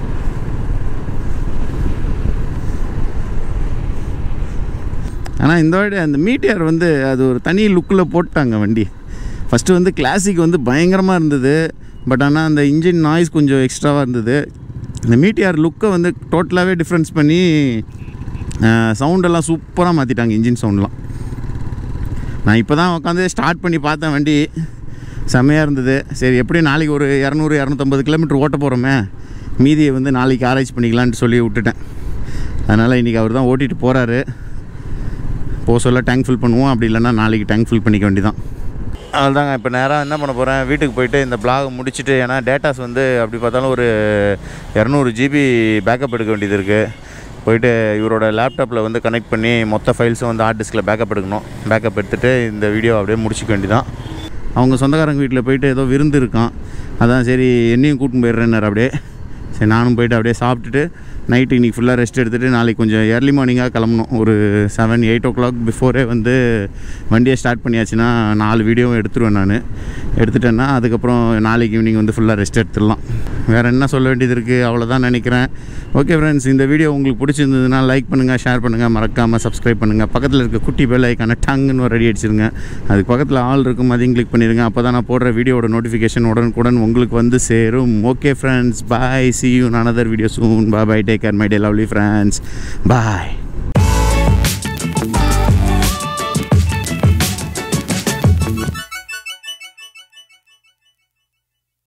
ஆனால் இந்த வாட்டி அந்த மீட்டியார் வந்து அது ஒரு தனி லுக்கில் போட்டாங்க வண்டி ஃபஸ்ட்டு வந்து கிளாசிக் வந்து பயங்கரமாக இருந்தது பட் ஆனால் அந்த இன்ஜின் நாய்ஸ் கொஞ்சம் எக்ஸ்ட்ராவாக இருந்தது இந்த மீட்டியார் லுக்கை வந்து டோட்டலாகவே டிஃப்ரென்ஸ் பண்ணி சவுண்டெல்லாம் சூப்பராக மாற்றிட்டாங்க இன்ஜின் சவுண்ட்லாம் நான் இப்போ தான் உட்காந்து ஸ்டார்ட் பண்ணி பார்த்தேன் வண்டி செம்மையாக இருந்தது சரி எப்படியும் நாளைக்கு ஒரு இரநூறு இரநூத்தம்பது கிலோமீட்டர் ஓட்ட போகிறோமே மீதியை வந்து நாளைக்கு ஆராய்ச்சி பண்ணிக்கலான்ட்டு சொல்லி விட்டுட்டேன் அதனால் இன்றைக்கி அவர் தான் ஓட்டிகிட்டு போகிறாரு போக சொல்ல டேங்க் ஃபில் பண்ணுவோம் அப்படி இல்லைன்னா நாளைக்கு டேங்க் ஃபில் பண்ணிக்க வேண்டியதான் அவ்வளோதாங்க இப்போ நேராக என்ன பண்ண போகிறேன் வீட்டுக்கு போயிட்டு இந்த பிளாக் முடிச்சுட்டு ஏன்னா டேட்டாஸ் வந்து அப்படி பார்த்தாலும் ஒரு இரநூறு ஜிபி பேக்கப் எடுக்க வேண்டியது இருக்குது போயிட்டு இவரோட லேப்டாப்பில் வந்து கனெக்ட் பண்ணி மொத்த ஃபைல்ஸும் வந்து ஹார்ட் டிஸ்கில் பேக்கப் எடுக்கணும் பேக்கப் எடுத்துகிட்டு இந்த வீடியோ அப்படியே முடிச்சிக்க வேண்டியதான் அவங்க சொந்தக்காரங்க வீட்டில் போயிட்டு ஏதோ விருந்து இருக்கான் அதான் சரி என்னையும் கூட்டின்னு போயிடுறேன்னாரு அப்படியே சரி நானும் போயிட்டு அப்படியே சாப்பிட்டுட்டு நைட்டு இன்னைக்கு ஃபுல்லாக ரெஸ்ட் எடுத்துகிட்டு நாளைக்கு கொஞ்சம் ஏர்லி மார்னிங்காக கிளம்பணும் ஒரு செவன் எயிட் ஓ கிளாக் பிஃபோரே வந்து வண்டியை ஸ்டார்ட் பண்ணியாச்சுன்னா நாலு வீடியோவும் எடுத்துருவேன் நான் எடுத்துட்டேன்னா அதுக்கப்புறம் நாளைக்கு ஈவினிங் வந்து ஃபுல்லாக ரெஸ்ட் எடுத்துடலாம் வேறு என்ன சொல்ல வேண்டியது இருக்குது அவ்வளோதான் நினைக்கிறேன் ஓகே ஃப்ரெண்ட்ஸ் இந்த வீடியோ உங்களுக்கு பிடிச்சிருந்ததுன்னா லைக் பண்ணுங்கள் ஷேர் பண்ணுங்கள் மறக்காமல் சப்ஸ்கிரைப் பண்ணுங்கள் பக்கத்தில் இருக்க குட்டி பெல் ஐக்கான டங்குன்னு ஒரு ரெடி அடிச்சிருங்க அதுக்கு பக்கத்தில் ஆள் இருக்கும் அதையும் கிளிக் பண்ணிடுங்க அப்போ தான் நான் போடுற வீடியோட நோட்டிஃபிகேஷன் உடனுக்குடன் உங்களுக்கு வந்து சேரும் okay friends bye see you another video soon bye bye take care my dear lovely friends bye